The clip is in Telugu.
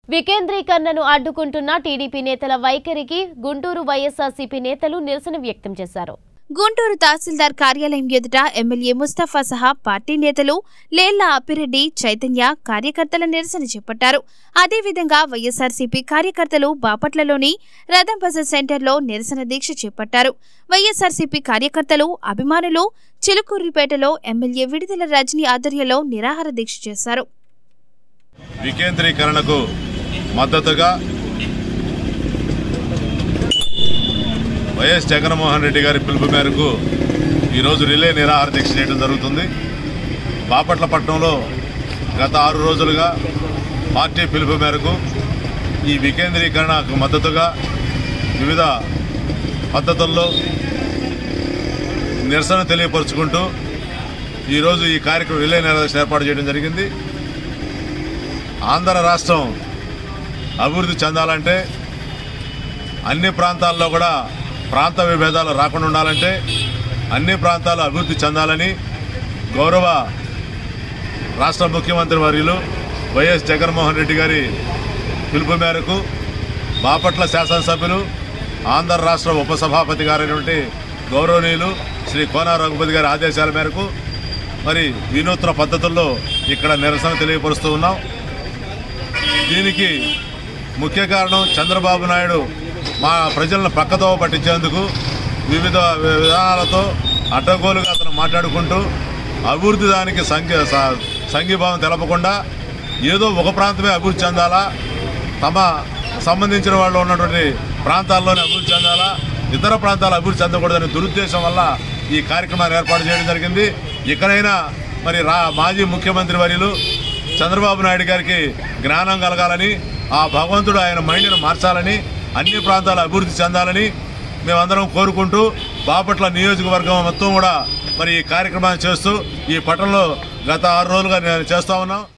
వికేంద్రీకరణను అడ్డుకుంటున్న టీడీపీ నేతల వైఖరికి గుంటూరు వైఎస్ఆర్సీపీ నేతలు నిరసన వ్యక్తం చేశారు గుంటూరు తహసీల్దార్ కార్యాలయం ఎదుట ఎమ్మెల్యే ముస్తఫా సహా పార్టీ నేతలు లేళ్ల అప్పిరెడ్డి చైతన్య కార్యకర్తల నిరసన చేపట్టారు అదేవిధంగా వైఎస్ఆర్సీపీ కార్యకర్తలు బాపట్లలోని రథం బజార్ సెంటర్లో నిరసన దీక్ష చేపట్టారు వైఎస్ఆర్సీపీ కార్యకర్తలు అభిమానులు చిలుకూరిపేటలో ఎమ్మెల్యే విడుదల రజనీ ఆధ్వర్యంలో నిరాహార దీక్ష చేశారు వికేంద్రీకరణకు మద్దతుగా వైఎస్ జగన్మోహన్ రెడ్డి గారి పిలుపు మేరకు ఈరోజు రిలే నిరాహార దీక్ష చేయడం జరుగుతుంది బాపట్ల పట్టణంలో గత ఆరు రోజులుగా పార్టీ పిలుపు మేరకు ఈ వికేంద్రీకరణకు మద్దతుగా వివిధ పద్ధతుల్లో నిరసన తెలియపరుచుకుంటూ ఈరోజు ఈ కార్యక్రమం రిలే నిరాదీక్ష ఏర్పాటు చేయడం జరిగింది ఆంధ్ర రాష్ట్రం అభివృద్ధి చెందాలంటే అన్ని ప్రాంతాల్లో కూడా ప్రాంత విభేదాలు రాకుండా ఉండాలంటే అన్ని ప్రాంతాలు అభివృద్ధి చెందాలని గౌరవ రాష్ట్ర ముఖ్యమంత్రి వర్యులు వైఎస్ జగన్మోహన్ రెడ్డి గారి పిలుపు మేరకు బాపట్ల శాసనసభ్యులు ఆంధ్ర రాష్ట్ర ఉపసభాపతి గారైనటువంటి గౌరవనీయులు శ్రీ కోన రఘుపతి గారి ఆదేశాల మేరకు మరి వినూత్న పద్ధతుల్లో ఇక్కడ నిరసన తెలియపరుస్తూ ఉన్నాం దీనికి ముఖ్య కారణం చంద్రబాబు నాయుడు మా ప్రజలను పక్కదోవ పట్టించేందుకు వివిధ విధానాలతో అడ్డగోలుగా అతను మాట్లాడుకుంటూ అభివృద్ధి దానికి సంఘ స- సంఘీభావం తెలపకుండా ఏదో ఒక ప్రాంతమే అభివృద్ధి చెందాలా తమ సంబంధించిన వాళ్ళు ఉన్నటువంటి ప్రాంతాల్లోనే అభివృద్ధి చెందాలా ఇతర ప్రాంతాలు అభివృద్ధి చెందకూడదనే దురుద్దేశం వల్ల ఈ కార్యక్రమాన్ని ఏర్పాటు చేయడం జరిగింది ఇకనైనా మరి రా మాజీ ముఖ్యమంత్రి వర్యులు చంద్రబాబు నాయుడు గారికి జ్ఞానం కలగాలని ఆ భగవంతుడు ఆయన మైండ్ని మార్చాలని అన్ని ప్రాంతాలు అభివృద్ధి చెందాలని మేమందరం కోరుకుంటూ బాపట్ల నియోజకవర్గం మొత్తం కూడా మరి ఈ కార్యక్రమాన్ని చేస్తూ ఈ పట్టణంలో గత ఆరు రోజులుగా నేను చేస్తా ఉన్నాం